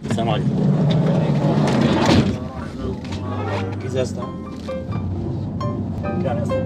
السلام عليكم ازازة يعني أصلاً.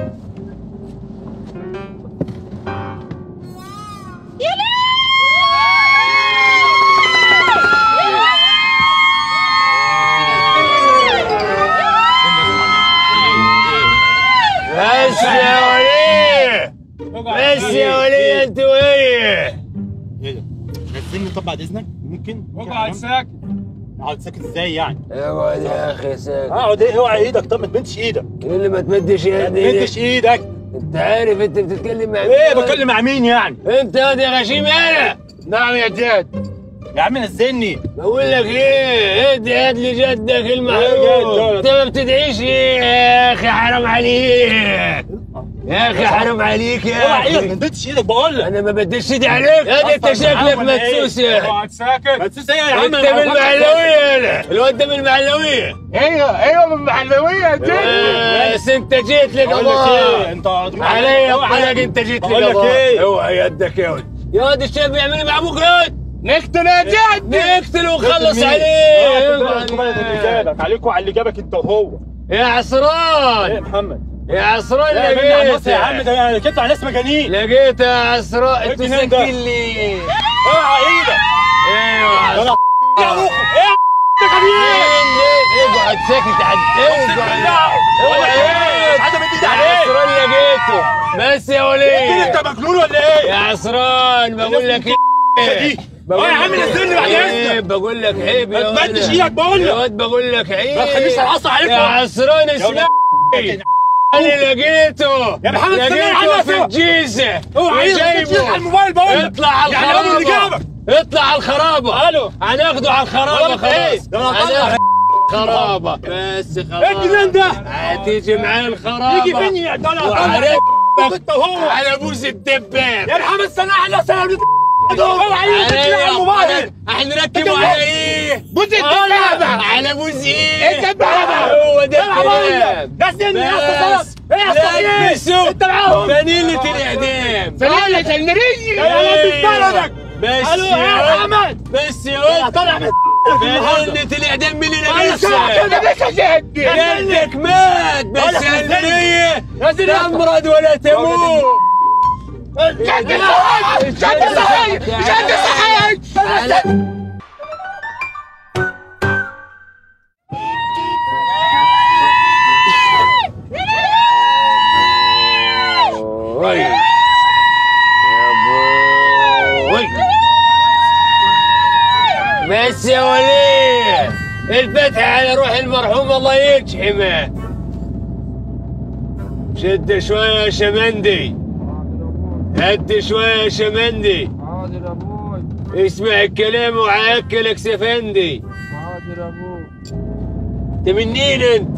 بس يا وليه بس يا وليه انت ويه ايه ده؟ نزلني طب بعد اذنك ممكن ممكن اقعد أنام؟ ساكت اقعد ساكت ازاي يعني؟ اقعد يا اخي ساكت اقعد ايه اوعى ايدك طب ما تمدش ايدك إيه اللي ما تمدش ما يدي تمدش ايدك انت عارف انت بتتكلم مع ايه مين؟ بتكلم مع مين يعني؟ انت يا يا غشيم انا نعم يا جد يا عم نزلني بقول لك ايه ادي هات لي جدك إيه المحروم جد؟ انت ما بتدعيش ليه يا اخي حرام عليك يا اخي حرام عليك يا اوعى ايدك ما اخي تمدش ايدك بقول لك انا ما بديش ايدي عليك يا انت أصلاً شكلك ولا إيه؟ مدسوس يا أخي. اقعد ساكت ما تنسى ايه يا عم انت أنا من بفكر- المعلوية انا الواد ده من المعلوية ايوه ايوه من محلويه يا جد بس انت جيت لك بقول لك ايه الله انت علي اوعى يقولك انت جيت لك بقول لك الله ايه اوعى يدك يا ولد يا ولد الشاب بيعمل مع ابوك يا ولد نقتل يا جد نقتل ونخلص مين؟ عليه آه، خد بالك، خد بالك اللي جابك عليكم على اللي جابك انت وهو يا ايه يا عصران محمد يا عصران يا بني على النص يا عم لقيت ده انا كنت على ناس مجانين لقيت يا عصران إيه انتوا الجنان ده؟ ساكتين ليه اوعى ايدك ايوه يلا عصران يا ابوك ايه يا خبيث اقعد ساكت عن اقعد اوعى مش عايز امد ايدي يا عليك عصران لقيته بس يا وليد انت مجنون ولا ايه؟ يا عصران بقول لك دي ايه اه يا عم نزلني بعد عيب اذنك بقول لك عيب يا ما تمدش ولد. ايدك بقول يا لك واد بقول لك عيب ما تخليش العصا عليكم. يا عصران اسمعني انا لقيته يا محمد استنى يا لقيته عم في الجيزه اوعى ايدك تمشي وجايبه على الموبايل بقول لك اطلع على يعني ابو اللي الخرابه جابك اطلع على الخرابه الو هناخده على الخرابه خلاص ايه؟ خلاص ده انا هطلع. هناخده خرابه بس خلاص ايه الجنان ده؟ هتيجي معايا الخرابه يجي فين يا ده انا وعرفت انت وهو على بوز الدباب يا محمد استنى احنا سنه اوعى ايدك تمشي على الموبايل هنركبه على ايه؟ بوز الدبابة. على بوز ايه؟ الدبابة. هو ده العب اقول الكلام لك نزلني يا اسطى بس. ايه يا اسطى ايه؟ لبسه انت معاهم فانيلة الاعدام فليلة المرية يا ولد بلدك بس الو يا يا ولد. احمد بس يا يا ولد طالع من فانيلة الاعدام مين اللي أنا لابسها؟ كده ليش يا جد جدك مات بس ولا حزني. المنية نزل يا اسطى. تمرض ولا تموت جد صحيح جد صحيح جد صحيح على- وي. يا بوي بس يا وليه الفتح على روح المرحوم الله يجحمه شد شوية يا شمندي هد شوية يا شمندي حاضر ابوي اسمع الكلام وعاكلك سفندي حاضر ابوي انت منين انت؟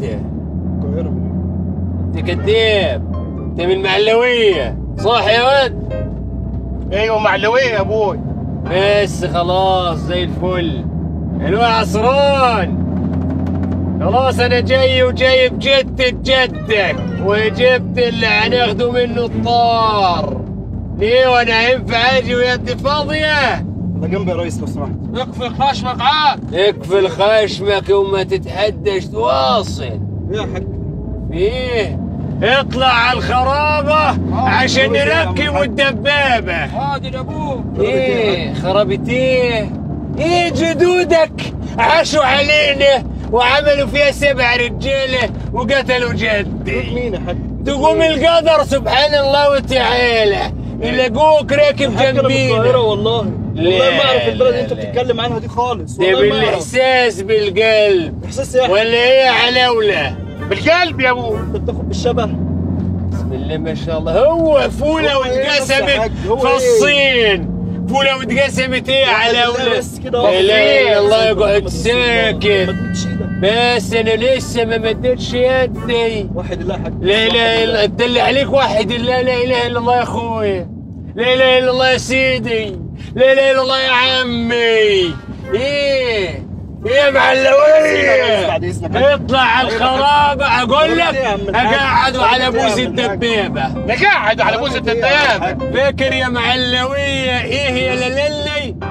انت كذاب انت من المعلوية صح يا ولد؟ ايوه معلويه يا ابوي بس خلاص زي الفل الو عصران خلاص انا جاي وجايب جدة جدك وجبت اللي هناخده منه الطار ليه وانا ينفع اجي ويدي فاضيه ده جنبي يا ريس لو سمحت اقفل خشمك عاد اقفل خشمك وما تتحدش تواصل ايه يا حاج ايه اطلع على الخرابة عشان خرابة إيه يا عم نركب الحاج؟ الدبابة حاضر ابوي ايه خربت ايه ايه جدودك عاشوا علينا وعملوا فيها سبع رجاله وقتلوا جدي مين يا حاج تقوم القدر سبحان الله وتعالى يلاقوك راكب حاج انا من القاهره جنبينا والله لا، والله ما اعرف البلد اللي انت لا. بتتكلم عنها دي خالص ده والله ما اعرف بالاحساس بالقلب احساس ايه يا حاج؟ ولا ايه علولة بالقلب يا ابوي انت بتاخد بالشبه بسم الله ما شاء الله هو فولة هو إيه بس يا واتقسمت حاج؟ هو في إيه؟ الصين فولة واتقسمت ايه واحد على الله ولا بس كده لا واحد. اله الا الله ما يقعد تدوسش ساكت ايدك. بس انا لسه ما مدتش يدي واحد الله يا حاج لا اله الا تدل عليك واحد لا لا اله الا الله يا اخويا لا اله الا الله يا سيدي لا اله الا الله يا عمي ايه ايه يا معلوية بعد إذنك. اطلع على الخرابة اقول لك إيه يا عم الحاج؟ اقعدوا على إيه يا بوز عم الحاج؟ الدبابة نقعد على بوز الدباب فاكر يا معلوية ايه يا لللي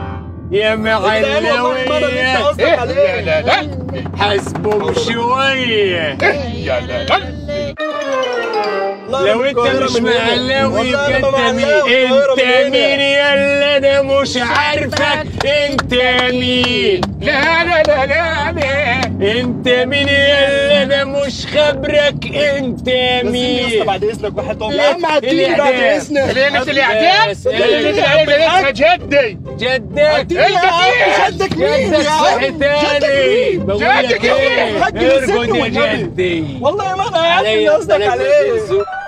يا والله ما ده اللي انت معلوية قصدك ايه عليه يا لا لا حسبهم شوية يا لا لا والله لو أنا انت من مش القاهرة من هنا. معلاوي والله أنا يبقى ما انت مين معلاوي، القاهرة انت من هنا. مين يلا انا مش عارفك انت مين لا لا لا لا لا انت مين يلا انا مش خبرك انت بس يا اسطى مين بعد اذنك واحد طبعا يا عم عديني بعد إذنك. ليلة الإعدام بس ليلة الإعدام جدي جدك جدك مين جدك يا صح عم؟ تاني بقول لك جدك ايه الحاج ارقد مسكه يا والنبي. جدي والله ما انا عارف اللي عليا قصدك السلام عليه بالزوق.